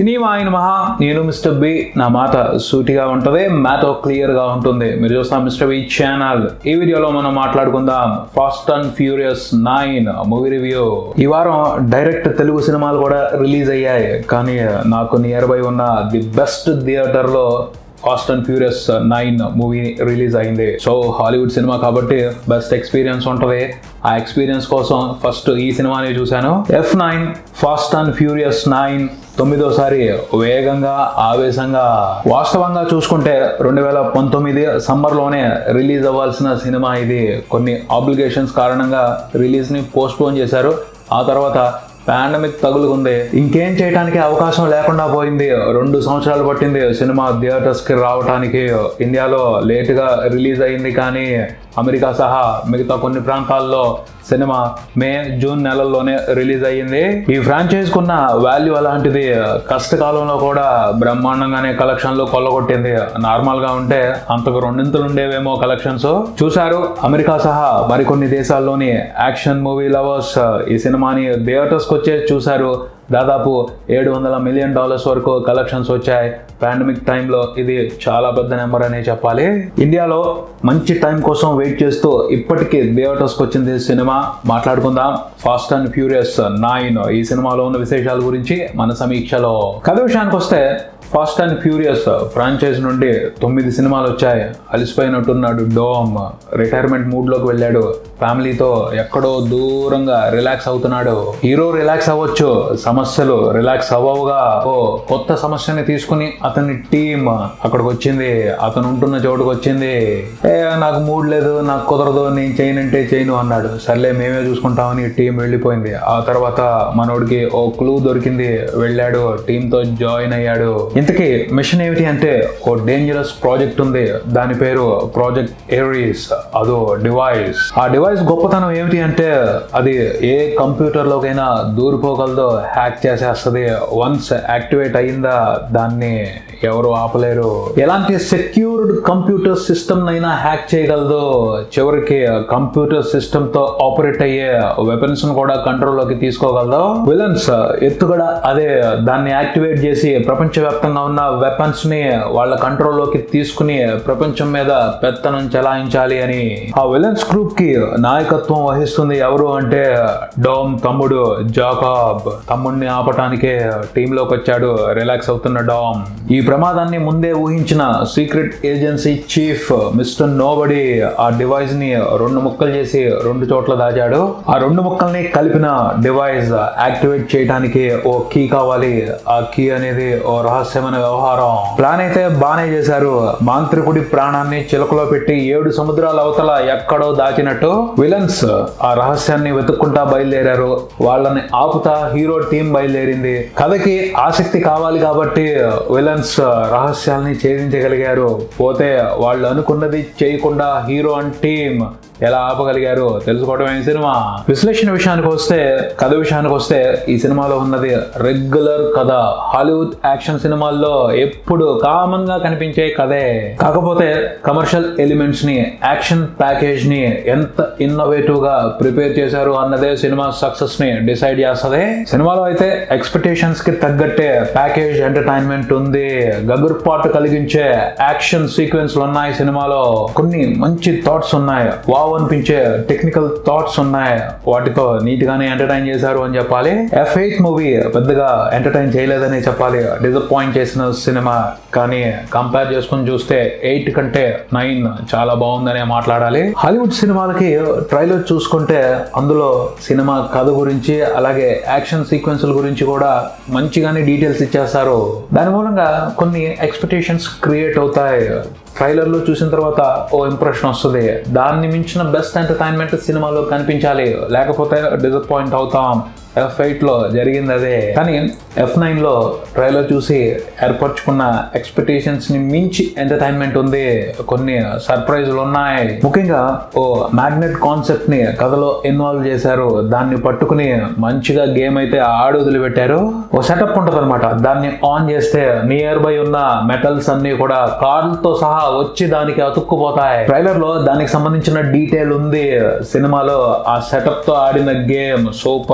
cinema అయిన మహా నేను మిస్టర్ బి నా మాట సూటిగా ఉంటది మ్యాథో క్లియర్ గా ఉంటుంది మీరు చూస్తున్న మిస్టర్ బి ఛానల్ ఈ వీడియోలో మనం మాట్లాడుకుందాం fast and furious nine movie review ఈ వారం డైరెక్ట్ తెలుగు సినిమాలు కూడా రిలీజ్ అయ్యాయి కానీ నాకు నియర్ బై ఉన్న ది బెస్ట్ థియేటర్ లో fast and furious nine movie release అయింది సో హాలీవుడ్ సినిమా కాబట్టి బెస్ట్ ఎక్స్పీరియన్స్ ఉంటుంది ఆ ఎక్స్పీరియన్స్ కోసం ఫస్ట్ ఈ సినిమాని చూశాను F nine fast and furious nine తొమ్మిదోసారి వేగంగా ఆవేశంగా వాస్తవంగా చూసుకుంటే రెండు వేల పంతొమ్మిది సమ్మర్లోనే రిలీజ్ అవ్వాల్సిన సినిమా ఇది కొన్ని ఆబ్లిగేషన్స్ కారణంగా రిలీజ్ని పోస్ట్ పోన్ చేశారు ఆ తర్వాత పాండమిక్ తగులుకుంది ఇంకేం చేయడానికి అవకాశం లేకుండా పోయింది రెండు సంవత్సరాలు పట్టింది సినిమా థియేటర్స్ కి రావడానికి ఇండియాలో లేట్ గా రిలీజ్ అయింది కానీ అమెరికా సహా మిగతా కొన్ని ప్రాంతాల్లో సినిమా మే జూన్ నెలల్లోనే రిలీజ్ అయ్యింది ఈ ఫ్రాంచైజ్ కున్న వాల్యూ అలాంటిది కష్టకాలంలో కూడా బ్రహ్మాండంగానే కలెక్షన్లు కొల్లగొట్టింది నార్మల్ గా ఉంటే అంతకు రెండింతలు ఉండేవేమో కలెక్షన్స్ చూశారు అమెరికా సహా మరికొన్ని దేశాల్లోని యాక్షన్ మూవీ లవర్స్ ఈ సినిమాని థియేటర్స్ కి వచ్చే చూశారు దాదాపు ఏడు వందల మిలియన్ డాలర్స్ వరకు కలెక్షన్స్ వచ్చాయి పాండమిక్ టైంలో ఇది చాలా పెద్ద నెంబర్ అనే చెప్పాలి ఇండియాలో మంచి టైం కోసం వెయిట్ చేస్తూ ఇప్పటికీ థియేటర్స్కి వచ్చింది సినిమా మాట్లాడుకుందాం ఫాస్ట్ అండ్ ఫ్యూరియస్ నైన్ ఈ సినిమాలో ఉన్న విశేషాల గురించి మన సమీక్షలో కథ విషయానికి వస్తే ఫాస్ట్ అండ్ ఫ్యూరియస్ ఫ్రాంచైజ్ నుండి తొమ్మిది సినిమాలు వచ్చాయి అలిసిపోయినట్టున్నాడు డోమ్ రిటైర్మెంట్ మూడ్లోకి వెళ్ళాడు ఫ్యామిలీతో ఎక్కడో దూరంగా రిలాక్స్ అవుతున్నాడు హీరో రిలాక్స్ అవ్వచ్చు సమస్యలు రిలాక్స్ అవ్వవుగా ఓ కొత్త సమస్యని తీసుకుని అతని టీం అక్కడికి వచ్చింది అతను ఉంటున్న చోటుకు వచ్చింది ఏ నాకు మూడ్ లేదు నాకు కుదరదు నేను చేయనంటే చేయను అన్నాడు సర్లే మేమే చూసుకుంటామని టీం వెళ్ళిపోయింది ఆ తర్వాత మనోడికి ఓ క్లూ దొరికింది వెళ్ళాడు టీంతో జాయిన్ అయ్యాడు ఇంతకీ మిషన్ ఏమిటి అంటే ఓ డేంజరస్ ప్రాజెక్ట్ ఉంది దాని పేరు ప్రాజెక్ట్ ఏరీస్ అదో డివైస్ ఆ డివైస్ గొప్పతనం ఏమిటి అంటే అది ఏ కంప్యూటర్ లోకైనా దూరిపోగలదో హ్యాక్ చేసేస్తుంది వన్స్ యాక్టివేట్ అయిందా దాన్ని ఎవరు ఆపలేరు ఎలాంటి సెక్యూర్డ్ కంప్యూటర్ సిస్టమ్ అయినా హ్యాక్ చేయగలదు చివరికి కంప్యూటర్ సిస్టమ్ తో ఆపరేట్ అయ్యే వెపన్స్ కూడా కంట్రోల్లోకి తీసుకోగలదు విలన్స్ ఎత్తుగడ అదే దాన్ని యాక్టివేట్ చేసి ప్రపంచవ్యాప్తంగా ఉన్న వెపన్స్ ని వాళ్ళ కంట్రోల్లోకి తీసుకుని ప్రపంచం మీద పెత్తనం చెలాయించాలి అని ఆ విలన్స్ గ్రూప్ కి నాయకత్వం వహిస్తుంది ఎవరు అంటే డోమ్ తమ్ముడు జాకాబ్ తమ్ముడిని ఆపటానికే టీంలోకి వచ్చాడు రిలాక్స్ అవుతున్న డామ్ ఈ ప్రమాదాన్ని ముందే ఊహించిన secret agency chief mister nobody ఆ డివైస్ ని రెండు ముక్కలు చేసి రెండు చోట్ల దాచాడు ఆ రెండు ముక్కల్ని కలిపిన డివైస్ యాక్టివేట్ చేయడానికి ఓ కీ కావాలి ఆ కీ అనేది ఓ రహస్యమైన వ్యవహారం ప్లాన్ అయితే బానే చేశారు మాంత్రికుడి ప్రాణాన్ని చిలకలో పెట్టి ఏడు సముద్రాల అవతల ఎక్కడో దాచినట్టు విలన్స్ ఆ రహస్యాన్ని వెతుక్కుంటా బయలుదేరారు వాళ్ళని ఆపుతా హీరో టీం బయలుదేరింది కథకి ఆసక్తి కావాలి కాబట్టి విలన్స్ రహస్యాల్ని ఛేదించగలిగారు పోతే వాళ్ళు అనుకున్నది చేయకుండా హీరో అండ్ టీం ఎలా ఆపగలిగారు తెలుసుకోవడమే సినిమా విశ్లేషణ విషయానికి వస్తే కథ విషయానికి వస్తే ఈ సినిమాలో ఉన్నది రెగ్యులర్ కథ హాలీవుడ్ యాక్షన్ సినిమాల్లో ఎప్పుడు కామన్ గా కనిపించే కథే కాకపోతే కమర్షియల్ ఎలిమెంట్స్ ని యాక్షన్ ప్యాకేజ్ ని ఎంత ఇన్నోవేటివ్ గా ప్రిపేర్ చేశారు అన్నదే సినిమా సక్సెస్ ని డిసైడ్ చేస్తుంది సినిమాలో అయితే ఎక్స్పెక్టేషన్స్ కి తగ్గట్టే ప్యాకేజ్ ఎంటర్టైన్మెంట్ ఉంది గగుర్పాటు కలిగించే యాక్షన్ సీక్వెన్స్లు ఉన్నాయి సినిమాలో కొన్ని మంచి థాట్స్ ఉన్నాయి వావ్ అనిపించే టెక్నికల్ థాట్స్ ఉన్నాయి వాటితో నీట్ గానే ఎంటర్టైన్ చేశారు అని చెప్పాలి ఎఫ్ ఎయిట్ మూవీ పెద్దగా ఎంటర్టైన్ చేయలేదని చెప్పాలి డిసప్పాయింట్ చేసిన సినిమా కానీ కంపేర్ చేసుకుని చూస్తే ఎయిట్ కంటే నైన్ చాలా బాగుందనే మాట్లాడాలి హాలీవుడ్ సినిమాలకి ట్రైలర్ చూసుకుంటే అందులో సినిమా కథ గురించి అలాగే యాక్షన్ సీక్వెన్స్ల గురించి కూడా మంచిగానే డీటెయిల్స్ ఇచ్చేస్తారు దాని మూలంగా కొన్ని ఎక్స్పెక్టేషన్స్ క్రియేట్ అవుతాయి ట్రైలర్లో చూసిన తర్వాత ఓ ఇంప్రెషన్ వస్తుంది దాన్ని మించిన బెస్ట్ ఎంటర్టైన్మెంట్ సినిమాలో కనిపించాలి లేకపోతే డిసప్పాయింట్ అవుతాం ఎఫ్ ఎయిట్లో జరిగింది అదే కానీ ఎఫ్ నైన్లో ట్రైలర్ చూసి ఏర్పరచుకున్న ఎక్స్పెక్టేషన్స్ని మించి ఎంటర్టైన్మెంట్ ఉంది కొన్ని సర్ప్రైజులు ఉన్నాయి ముఖ్యంగా ఓ మ్యాగ్నెట్ కాన్సెప్ట్ని కథలో ఇన్వాల్వ్ చేశారు దాన్ని పట్టుకుని మంచిగా గేమ్ అయితే ఆడి వదిలిపెట్టారు ఓ సెటప్ ఉంటుంది అనమాట దాన్ని ఆన్ చేస్తే నియర్ బై ఉన్న మెటల్స్ అన్ని కూడా కార్లతో సహా వచ్చి దానికి అతుక్కుపోతాయి ట్రైలర్ లో దానికి సంబంధించిన డీటెయిల్ ఉంది సినిమాలో ఆ సెటప్ తో ఆడిన గేమ్ సూపర్ ఉంటది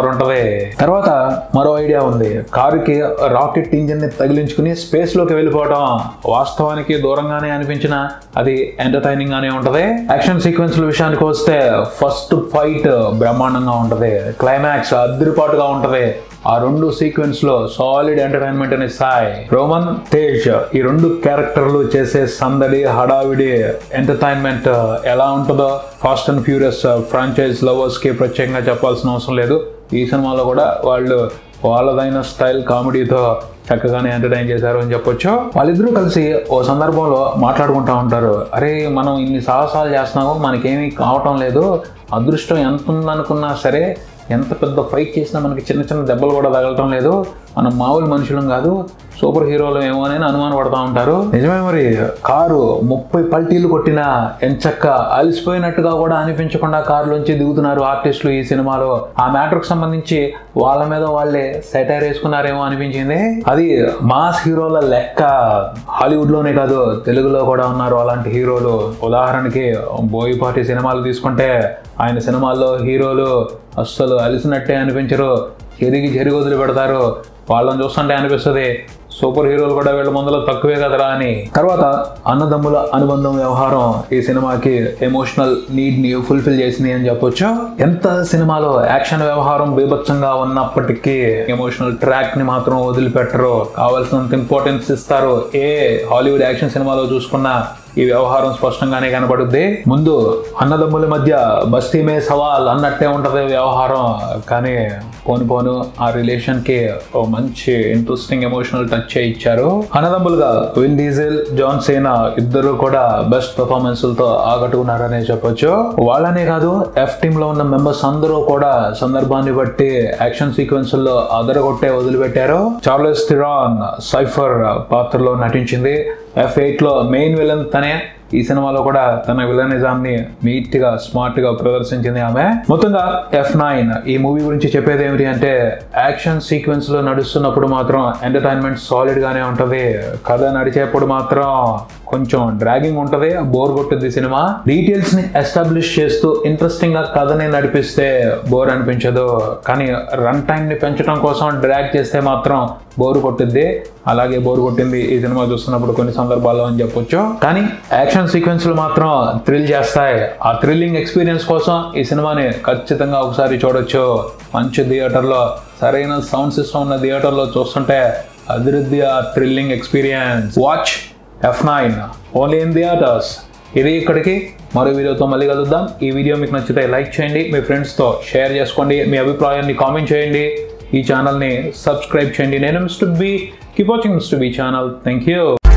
తర్వాత మరో ఐడియా ఉంది కారుకి రాకెట్ ఇంజిన్ ని తగిలించుకుని స్పేస్ లోకి వెళ్ళిపోవడం వాస్తవానికి దూరంగానే అనిపించిన అది ఎంటర్టైనింగ్ గానే ఉంటది యాక్షన్ సీక్వెన్స్ విషయానికి వస్తే ఫస్ట్ ఫైట్ బ్రహ్మాండంగా ఉంటది క్లైమాక్స్ అద్దరిపాటుగా ఉంటది ఆ రెండు సీక్వెన్స్ లో సాలిడ్ ఎంటర్టైన్మెంట్ అని ఇస్తాయి రోమన్ తేజ్ ఈ రెండు క్యారెక్టర్లు చేసే సందడి హడావిడి ఎంటర్టైన్మెంట్ ఎలా ఉంటుందో fast and furious franchise lovers కి ప్రత్యేకంగా చెప్పాల్సిన అవసరం లేదు ఈ సినిమాలో కూడా వాళ్ళు వాళ్ళదైన స్టైల్ కామెడీతో చక్కగానే ఎంటర్టైన్ చేశారు అని చెప్పొచ్చు వాళ్ళిద్దరూ కలిసి ఓ సందర్భంలో మాట్లాడుకుంటా ఉంటారు అరే మనం ఇన్ని సాహసాలు చేస్తున్నాము మనకేమీ కావటం లేదు అదృష్టం ఎంత ఉందనుకున్నా సరే ఎంత పెద్ద ఫైట్ చేసినా మనకి చిన్న చిన్న దెబ్బలు కూడా తగలటం లేదు మనం మామూలు మనుషులం కాదు సూపర్ హీరోలు ఏమో అని అనుమాన పడతా ఉంటారు నిజమే మరి కారు ముప్పై పల్టీలు కొట్టిన ఎంచక్క అలసిపోయినట్టుగా కూడా అనిపించకుండా కారులోంచి దిగుతున్నారు ఆర్టిస్టులు ఈ సినిమాలో ఆ మ్యాటర్కి సంబంధించి వాళ్ళ మీద వాళ్ళే సెటైర్ వేసుకున్నారేమో అనిపించింది అది మాస్ హీరోల లెక్క హాలీవుడ్ లోనే కాదు తెలుగులో కూడా ఉన్నారు అలాంటి హీరోలు ఉదాహరణకి బోయిపాటి సినిమాలు తీసుకుంటే ఆయన సినిమాల్లో హీరోలు అస్సలు అలిసినట్టే అనిపించరు చెరిగి చెరిగి వదిలి పెడతారు వాళ్ళని చూస్తుంటే అనిపిస్తుంది సూపర్ హీరోలు కూడా వీళ్ళ ముందులో తక్కువే కదరా అని తర్వాత అన్నదమ్ముల అనుబంధం వ్యవహారం ఈ సినిమాకి ఎమోషనల్ నీడ్ ని ఫుల్ఫిల్ చేసింది అని చెప్పొచ్చు ఎంత సినిమాలో యాక్షన్ వ్యవహారం బీభత్సంగా ఉన్నప్పటికీ ఎమోషనల్ ట్రాక్ ని మాత్రం వదిలిపెట్టరు కావాల్సినంత ఇంపార్టెన్స్ ఇస్తారు ఏ హాలీవుడ్ యాక్షన్ సినిమాలో చూసుకున్నా ఈ వ్యవహారం స్పష్టంగానే కనబడుద్ది ముందు అన్నదమ్ముల మధ్య బస్తీ మే సవాల్ అన్నట్టే ఉంటది వ్యవహారం కానీ పోను పోను ఆ రిలేషన్ కి ఓ మంచి ఇంట్రెస్టింగ్ ఎమోషనల్ టచ్ ఇచ్చారు అన్నదమ్ములుగా విన్ డీజిల్ జాన్ సేనా ఇద్దరు కూడా బెస్ట్ పెర్ఫార్మెన్స్లతో ఆకట్టుకున్నారనే చెప్పొచ్చు వాళ్ళనే కాదు ఎఫ్ టీమ్ లో ఉన్న మెంబర్స్ అందరూ కూడా సందర్భాన్ని బట్టి యాక్షన్ సీక్వెన్స్ లో అదరగొట్టే వదిలిపెట్టారు చార్లెస్ థిరాన్ సైఫర్ పాత్రలో నటించింది ఎఫ్ ఎయిట్ లో మెయిన్ విలన్ తనే ఈ సినిమాలో కూడా తన విలనిజాం ని నీట్ గా స్మార్ట్ గా ప్రదర్శించింది ఆమె మొత్తంగా ఎఫ్ నైన్ ఈ మూవీ గురించి చెప్పేది ఏమిటి అంటే యాక్షన్ సీక్వెన్స్ లో నడుస్తున్నప్పుడు మాత్రం ఎంటర్టైన్మెంట్ సాలిడ్ గానే ఉంటది కథ నడిచేప్పుడు మాత్రం కొంచెం డ్రాగింగ్ ఉంటది బోర్ కొట్టుద్ది సినిమా డీటెయిల్స్ ని ఎస్టాబ్లిష్ చేస్తూ ఇంట్రెస్టింగ్ గా కథని నడిపిస్తే బోర్ అనిపించదు కానీ రన్ టైం ని పెంచడం కోసం డ్రాగ్ చేస్తే మాత్రం బోరు కొట్టుద్ది అలాగే బోరు కొట్టింది ఈ సినిమా చూస్తున్నప్పుడు కొన్ని సందర్భాల్లో అని చెప్పొచ్చు కానీ యాక్షన్ సీక్వెన్స్లు మాత్రం థ్రిల్ చేస్తాయి ఆ థ్రిల్లింగ్ ఎక్స్పీరియన్స్ కోసం ఈ సినిమాని ఖచ్చితంగా ఒకసారి చూడొచ్చు మంచి థియేటర్లో సరైన సౌండ్ సిస్టమ్ ఉన్న థియేటర్లో చూస్తుంటే అభివృద్ధి ఆ thrilling experience watch F nine only in theatres ఇది ఇక్కడికి మరో వీడియోతో మళ్ళీ కలుద్దాం ఈ వీడియో మీకు నచ్చితే లైక్ చేయండి మీ ఫ్రెండ్స్తో షేర్ చేసుకోండి మీ అభిప్రాయాన్ని కామెంట్ చేయండి ఈ ఛానల్ని సబ్స్క్రైబ్ చేయండి నేను mister B keep watching mister B channel thank you